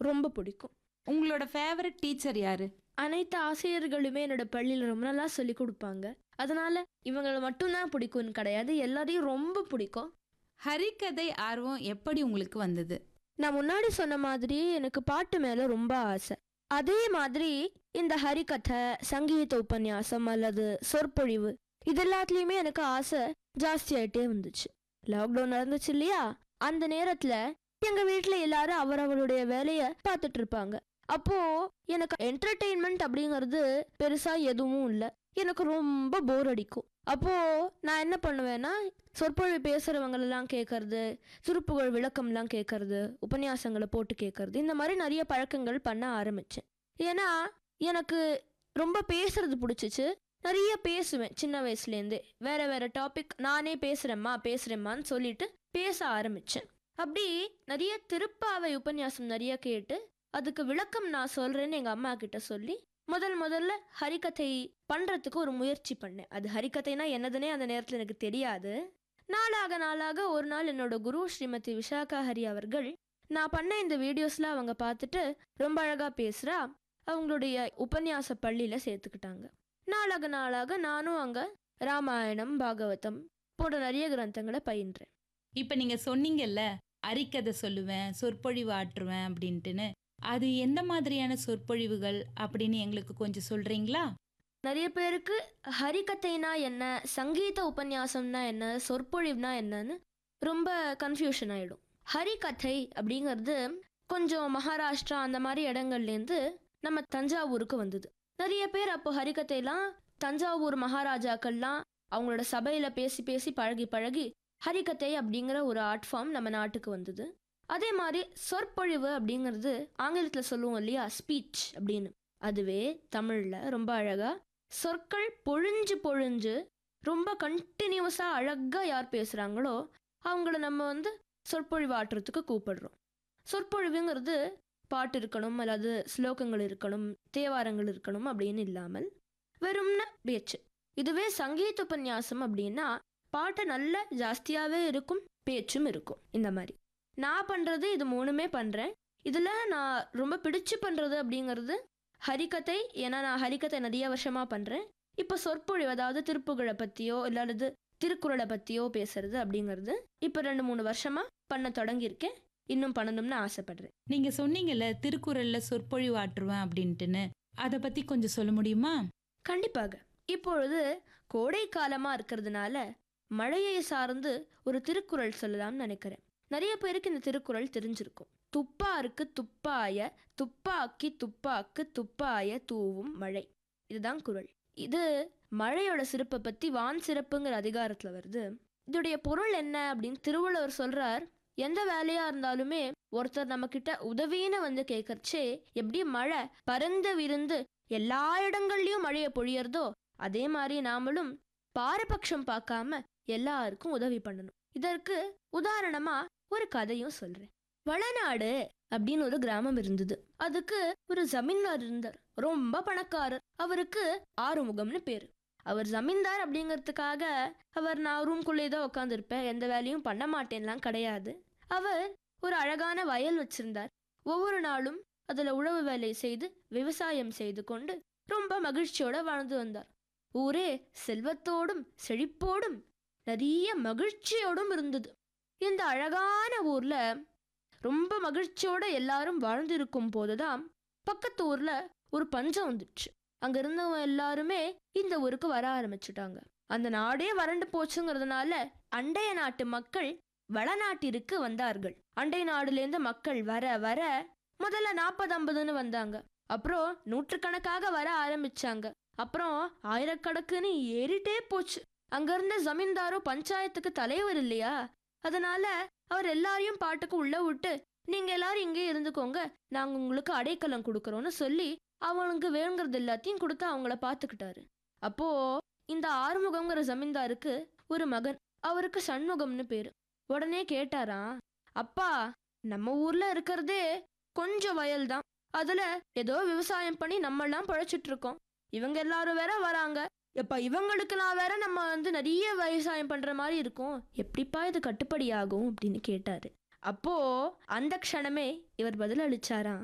ரொம்ப பிடிக்கும் உங்களோட ஃபேவரட் டீச்சர் யாரு அனைத்து ஆசிரியர்களுமே என்னோட பள்ளியில் ரொம்ப நல்லா சொல்லி கொடுப்பாங்க அதனால இவங்களை மட்டும்தான் பிடிக்கும்னு கிடையாது எல்லாரையும் ரொம்ப பிடிக்கும் ஹரிக்கதை ஆர்வம் எப்படி உங்களுக்கு வந்தது நான் முன்னாடி சொன்ன மாதிரி எனக்கு பாட்டு மேல ரொம்ப ஆசை அதே மாதிரி இந்த ஹரிகதை சங்கீத உபன்யாசம் அல்லது சொற்பொழிவு இது எல்லாத்துலயுமே எனக்கு ஆசை ஜாஸ்தியாயிட்டே வந்துச்சு லாக்டவுன் நடந்துச்சு இல்லையா அந்த நேரத்துல எங்க வீட்ல எல்லாரும் அவரவருடைய வேலைய பார்த்துட்டு இருப்பாங்க அப்போ எனக்கு என்டர்டெயின்மெண்ட் அப்படிங்கிறது பெருசா எதுவும் இல்லை எனக்கு ரொம்ப போர் அடிக்கும் அப்போ நான் என்ன பண்ணுவேன்னா சொற்பொழிவு பேசுறவங்களெல்லாம் கேட்கறது திருப்புகழ் விளக்கம்லாம் கேட்கறது உபன்யாசங்களை போட்டு கேட்கறது இந்த மாதிரி நிறைய பழக்கங்கள் பண்ண ஆரம்பிச்சேன் ஏன்னா எனக்கு ரொம்ப பேசுறது பிடிச்சிச்சு நிறைய பேசுவேன் சின்ன வயசுலேருந்தே வேற வேற டாபிக் நானே பேசுறேம்மா பேசுறேம்மான்னு சொல்லிட்டு பேச ஆரம்பிச்சேன் அப்படி நிறைய திருப்பாவை உபன்யாசம் நிறைய கேட்டு அதுக்கு விளக்கம் நான் சொல்றேன்னு எங்க அம்மா கிட்ட சொல்லி முதல் முதல்ல ஹரிகதை பண்றதுக்கு ஒரு முயற்சி பண்ணேன் அது ஹரிகதைனா என்னதுன்னே அந்த நேரத்தில் எனக்கு தெரியாது நாளாக நாளாக ஒரு நாள் என்னோட குரு ஸ்ரீமதி விஷாகா ஹரி அவர்கள் நான் பண்ண இந்த வீடியோஸ்லாம் அவங்க பார்த்துட்டு ரொம்ப அழகா பேசுறா அவங்களுடைய உபன்யாச பள்ளியில சேர்த்துக்கிட்டாங்க நாளாக நாளாக நானும் அங்க ராமாயணம் பாகவதம் போன்ற நிறைய கிரந்தங்களை பயின்றேன் இப்போ நீங்க சொன்னீங்கல்ல ஹரிக்கதை சொல்லுவேன் சொற்பொழிவு ஆற்றுவேன் அப்படின்ட்டுன்னு அது எந்த மாதிரியான சொற்பொழிவுகள் அப்படின்னு எங்களுக்கு கொஞ்சம் சொல்றீங்களா நிறைய பேருக்கு ஹரிகதைனா என்ன சங்கீத உபன்யாசம்னா என்ன சொற்பொழிவுனா என்னன்னு ரொம்ப கன்ஃபியூஷன் ஆயிடும் ஹரிகதை அப்படிங்கிறது கொஞ்சம் மகாராஷ்டிரா அந்த மாதிரி இடங்கள்லேருந்து நம்ம தஞ்சாவூருக்கு வந்தது நிறைய பேர் அப்போ ஹரிகதைலாம் தஞ்சாவூர் மகாராஜாக்கள்லாம் அவங்களோட சபையில பேசி பேசி பழகி பழகி ஹரிகதை அப்படிங்கிற ஒரு ஆர்ட் ஃபார்ம் நம்ம நாட்டுக்கு வந்தது அதே மாதிரி சொற்பொழிவு அப்படிங்கிறது ஆங்கிலத்தில் சொல்லுவோம் இல்லையா ஸ்பீச் அப்படின்னு அதுவே தமிழில் ரொம்ப அழகா சொற்கள் பொழிஞ்சு பொழிஞ்சு ரொம்ப கண்டினியூஸாக அழகாக யார் பேசுகிறாங்களோ அவங்கள நம்ம வந்து சொற்பொழிவு ஆட்டுறதுக்கு கூப்பிடுறோம் சொற்பொழிவுங்கிறது பாட்டு இருக்கணும் அல்லது ஸ்லோகங்கள் இருக்கணும் தேவாரங்கள் இருக்கணும் அப்படின்னு இல்லாமல் வெறும்ன பேச்சு இதுவே சங்கீத உபன்யாசம் அப்படின்னா பாட்டு நல்ல ஜாஸ்தியாகவே இருக்கும் பேச்சும் இருக்கும் இந்த மாதிரி நான் பண்ணுறது இது மூணுமே பண்ணுறேன் இதில் நான் ரொம்ப பிடிச்சு பண்ணுறது அப்படிங்கிறது ஹரிகதை ஏன்னா நான் ஹரிகதை நிறைய வருஷமாக பண்ணுறேன் இப்போ சொற்பொழிவு அதாவது திருப்புகழை பற்றியோ இல்லாதது திருக்குறளை பற்றியோ பேசுறது அப்படிங்கிறது இப்போ ரெண்டு மூணு வருஷமாக பண்ண தொடங்கியிருக்கேன் இன்னும் பண்ணணும்னு ஆசைப்படுறேன் நீங்க சொன்னீங்கல்ல திருக்குறள்ல சொற்பொழிவு ஆற்றுவேன் அப்படின்ட்டுன்னு அதை பத்தி கொஞ்சம் சொல்ல முடியுமா கண்டிப்பாக இப்பொழுது கோடை காலமாக இருக்கிறதுனால மழையை சார்ந்து ஒரு திருக்குறள் சொல்லலாம்னு நினைக்கிறேன் நிறைய பேருக்கு இந்த திருக்குறள் தெரிஞ்சிருக்கும் துப்பாருக்கு துப்பாய துப்பாக்கி துப்பாக்கு துப்பாய தூவும் மழை இதுதான் குறள் இது மழையோட சிறப்பை பத்தி வான் சிறப்புங்கிற அதிகாரத்துல வருது இதோடைய பொருள் என்ன அப்படின்னு திருவள்ளுவர் சொல்றார் எந்த வேலையா இருந்தாலுமே ஒருத்தர் நம்ம கிட்ட உதவின்னு வந்து கேட்கறச்சே எப்படி மழை பறந்து விருந்து எல்லா இடங்கள்லயும் மழையை பொழியறதோ அதே மாதிரி நாமளும் பாரபட்சம் பார்க்காம எல்லாருக்கும் உதவி பண்ணணும் இதற்கு உதாரணமா ஒரு கதையும் சொல்றேன் வளநாடு அப்படின்னு ஒரு கிராமம் இருந்தது அதுக்கு ஒரு ஜமீன்தார் இருந்தார் ரொம்ப பணக்காரர் அவருக்கு ஆறுமுகம்னு பேரு அவர் ஜமீன்தார் அப்படிங்கிறதுக்காக அவர் நான் ரூம்குள்ளே தான் உட்காந்துருப்பேன் எந்த வேலையும் பண்ண மாட்டேன்லாம் கிடையாது அவர் ஒரு அழகான வயல் வச்சிருந்தார் ஒவ்வொரு நாளும் அதுல உழவு வேலை செய்து விவசாயம் செய்து கொண்டு ரொம்ப மகிழ்ச்சியோட வாழ்ந்து வந்தார் ஊரே செல்வத்தோடும் செழிப்போடும் நிறைய மகிழ்ச்சியோடும் இருந்தது இந்த அழகான ஊர்ல ரொம்ப மகிழ்ச்சியோட எல்லாரும் வாழ்ந்திருக்கும் போதுதான் பக்கத்து ஊர்ல ஒரு பஞ்சம் வந்துச்சு அங்க இருந்தவங்க எல்லாருமே இந்த ஊருக்கு வர ஆரம்பிச்சுட்டாங்க அந்த நாடே வறண்டு போச்சுங்கிறதுனால அண்டைய நாட்டு மக்கள் வளநாட்டிற்கு வந்தார்கள் அண்டை நாடுலேருந்து மக்கள் வர வர முதல்ல நாற்பது ஐம்பதுன்னு வந்தாங்க அப்புறம் நூற்றுக்கணக்காக வர ஆரம்பிச்சாங்க அப்புறம் ஆயிரக்கணக்குன்னு ஏறிட்டே போச்சு அங்க இருந்த ஜமீன்தாரோ பஞ்சாயத்துக்கு தலைவர் இல்லையா அதனால அவர் எல்லாரையும் பாட்டுக்கு உள்ள விட்டு நீங்க எல்லாரும் இங்கே இருந்துக்கோங்க நாங்க உங்களுக்கு அடைக்கலம் கொடுக்கறோம்னு சொல்லி அவனுக்கு வேணுங்கிறது எல்லாத்தையும் கொடுத்து அவங்கள பாத்துக்கிட்டாரு அப்போ இந்த ஆறுமுகம்ங்கிற ஜமீன்தாருக்கு ஒரு மகன் அவருக்கு சண்முகம்னு பேரு உடனே கேட்டாராம் அப்பா நம்ம ஊர்ல இருக்கிறதே கொஞ்சம் வயல் தான் அதுல ஏதோ விவசாயம் பண்ணி நம்ம எல்லாம் பழைச்சிட்டு இருக்கோம் இவங்க எல்லாரும் வேற வராங்க எப்ப இவங்களுக்கெல்லாம் வேற நம்ம வந்து நிறைய விவசாயம் பண்ற மாதிரி இருக்கும் எப்படிப்பா இது கட்டுப்படி ஆகும் அப்படின்னு கேட்டாரு அப்போ அந்த க்ஷணமே இவர் பதில் அளிச்சாராம்